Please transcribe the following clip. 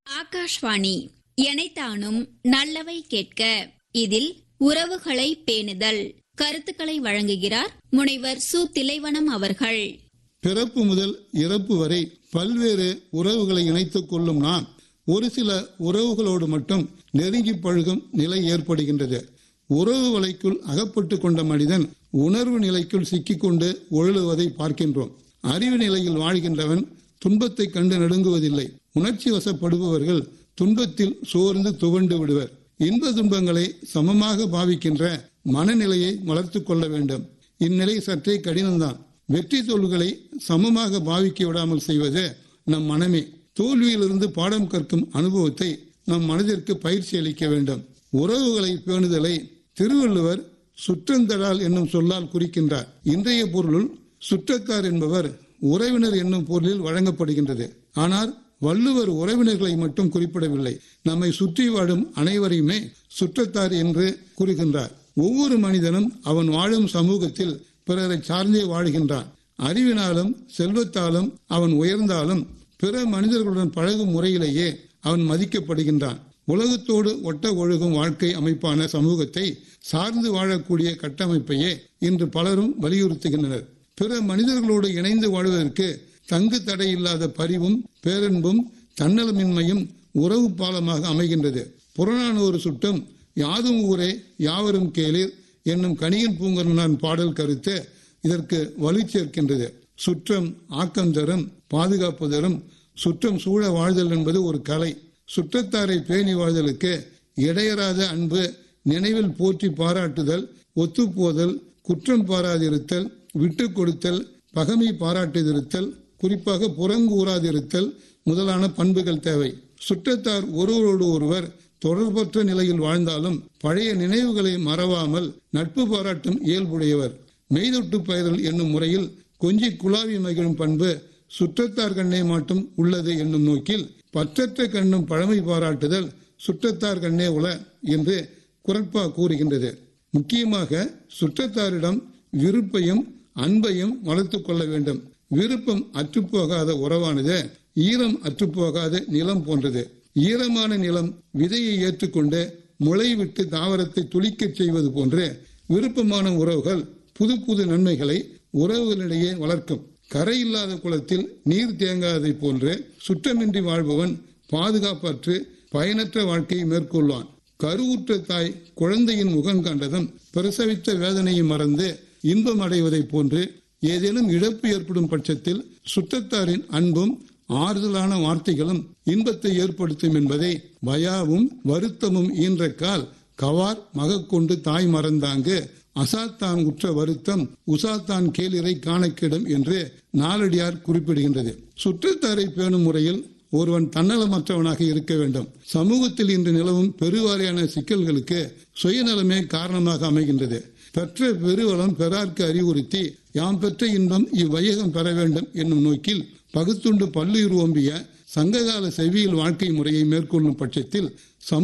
ஆகாஷ்வாணி எனைத்தானும் நல்லவை கேட்க இதில் உறவுகளை பேணுதல் கருத்துக்களை வழங்குகிறார் முனைவர் சு திலைவனம் அவர்கள் பிறப்பு முதல் இறப்பு வரை பல்வேறு உறவுகளை இணைத்துக் கொள்ளும் நாம் ஒரு சில உறவுகளோடு மட்டும் நெருங்கி பழகும் நிலை ஏற்படுகின்றது உறவு வலைக்குள் அகப்பட்டு கொண்ட மனிதன் உணர்வு நிலைக்குள் சிக்கிக்கொண்டு ஒழுகுவதை பார்க்கின்றோம் அறிவு நிலையில் வாழ்கின்றவன் துன்பத்தை கண்டு நடுங்குவதில்லை உணர்ச்சி வசப்படுபவர்கள் துன்பத்தில் சோர்ந்து துவண்டு விடுவர் இன்ப துன்பங்களை சமமாக பாவிக்கின்ற மனநிலையை வளர்த்து கொள்ள வேண்டும் இந்நிலை சற்றே கடினம்தான் வெற்றி தோல்விகளை சமமாக பாவிக்க விடாமல் செய்வது நம் மனமே தோல்வியிலிருந்து பாடம் கற்கும் அனுபவத்தை நம் மனதிற்கு பயிற்சி அளிக்க வேண்டும் உறவுகளை பேணுதலை திருவள்ளுவர் சுற்றந்தடால் என்னும் சொல்லால் குறிக்கின்றார் இன்றைய பொருளுள் சுற்றத்தார் என்பவர் உறவினர் என்னும் பொருளில் வழங்கப்படுகின்றது ஆனால் வள்ளுவர் உறவினர்களை மட்டும் குறிப்பிடவில்லை நம்மை சுற்றி வாழும் அனைவரையுமே சுற்றத்தார் என்று கூறுகின்றார் ஒவ்வொரு மனிதனும் அவன் வாழும் சமூகத்தில் பிறரை சார்ந்தே வாழ்கின்றான் அறிவினாலும் செல்வத்தாலும் அவன் உயர்ந்தாலும் பிற மனிதர்களுடன் பழகும் முறையிலேயே அவன் மதிக்கப்படுகின்றான் உலகத்தோடு ஒட்ட ஒழுகும் வாழ்க்கை அமைப்பான சமூகத்தை சார்ந்து வாழக்கூடிய கட்டமைப்பையே இன்று பலரும் வலியுறுத்துகின்றனர் பிற மனிதர்களோடு இணைந்து வாழ்வதற்கு தங்கு தடை இல்லாத பரிவும் பேரன்பும் தன்னலமின்மையும் உறவு பாலமாக அமைகின்றது புறநானூறு சுட்டம் யாதும் ஊரே யாவரும் கேளீர் என்னும் கணியன் பூங்கரனான் பாடல் கருத்து இதற்கு வலு சேர்க்கின்றது சுற்றம் ஆக்கம் தரும் பாதுகாப்பு தரும் சுற்றம் சூழ வாழ்தல் என்பது ஒரு கலை சுற்றத்தாரை பேணி வாழ்தலுக்கு இடையறாத அன்பு நினைவில் போற்றி பாராட்டுதல் ஒத்துப்போதல் குற்றம் பாராதிருத்தல் விட்டு கொடுத்தல் பகமை பாராட்டுதிருத்தல் குறிப்பாக புறங்கூறாதிருத்தல் முதலான பண்புகள் தேவை சுற்றத்தார் ஒருவரோடு ஒருவர் தொடர்பற்ற நிலையில் வாழ்ந்தாலும் பழைய நினைவுகளை மறவாமல் நட்பு பாராட்டும் இயல்புடையவர் மெய்தொட்டு பயிரல் என்னும் முறையில் கொஞ்சி குழாவி மகிழும் பண்பு சுற்றத்தார் கண்ணே மட்டும் உள்ளது என்னும் நோக்கில் பற்றற்ற கண்ணும் பழமை பாராட்டுதல் சுற்றத்தார் கண்ணே உள என்று குரட்பா கூறுகின்றது முக்கியமாக சுற்றத்தாரிடம் விருப்பையும் அன்பையும் வளர்த்து கொள்ள வேண்டும் விருப்பம் அற்றுப்போகாத உறவானது ஈரம் அற்றுப்போகாத நிலம் போன்றது ஈரமான நிலம் விதையை ஏற்றுக்கொண்டு முளை விட்டு தாவரத்தை துளிக்கச் செய்வது போன்று விருப்பமான உறவுகள் புது புது நன்மைகளை உறவுகளிடையே வளர்க்கும் கரை இல்லாத குளத்தில் நீர் தேங்காததை போன்று சுற்றமின்றி வாழ்பவன் பாதுகாப்பற்று பயனற்ற வாழ்க்கையை மேற்கொள்வான் கருவுற்ற தாய் குழந்தையின் முகம் கண்டதும் பிரசவித்த வேதனையை மறந்து இன்பம் அடைவதைப் போன்று ஏதேனும் இழப்பு ஏற்படும் பட்சத்தில் சுற்றத்தாரின் அன்பும் ஆறுதலான வார்த்தைகளும் இன்பத்தை ஏற்படுத்தும் என்பதை பயாவும் வருத்தமும் ஈன்ற கால் கவார் மகக்கொண்டு தாய் மறந்தாங்கு அசாத்தான் உற்ற வருத்தம் உசாத்தான் கேளிரை காணக்கிடும் என்று நாலடியார் குறிப்பிடுகின்றது சுற்றத்தாரை பேணும் முறையில் ஒருவன் தன்னலமற்றவனாக இருக்க வேண்டும் சமூகத்தில் இன்று நிலவும் பெருவாரியான சிக்கல்களுக்கு சுயநலமே காரணமாக அமைகின்றது பெற்ற பெருவளம் பெறார்க்கு அறிவுறுத்தி யாம் பெற்ற இன்பம் இவ்வையகம் பெற வேண்டும் என்னும் நோக்கில் பகுத்துண்டு பல்லுயிர் ஓம்பிய சங்ககால செவியல் வாழ்க்கை முறையை மேற்கொள்ளும் பட்சத்தில்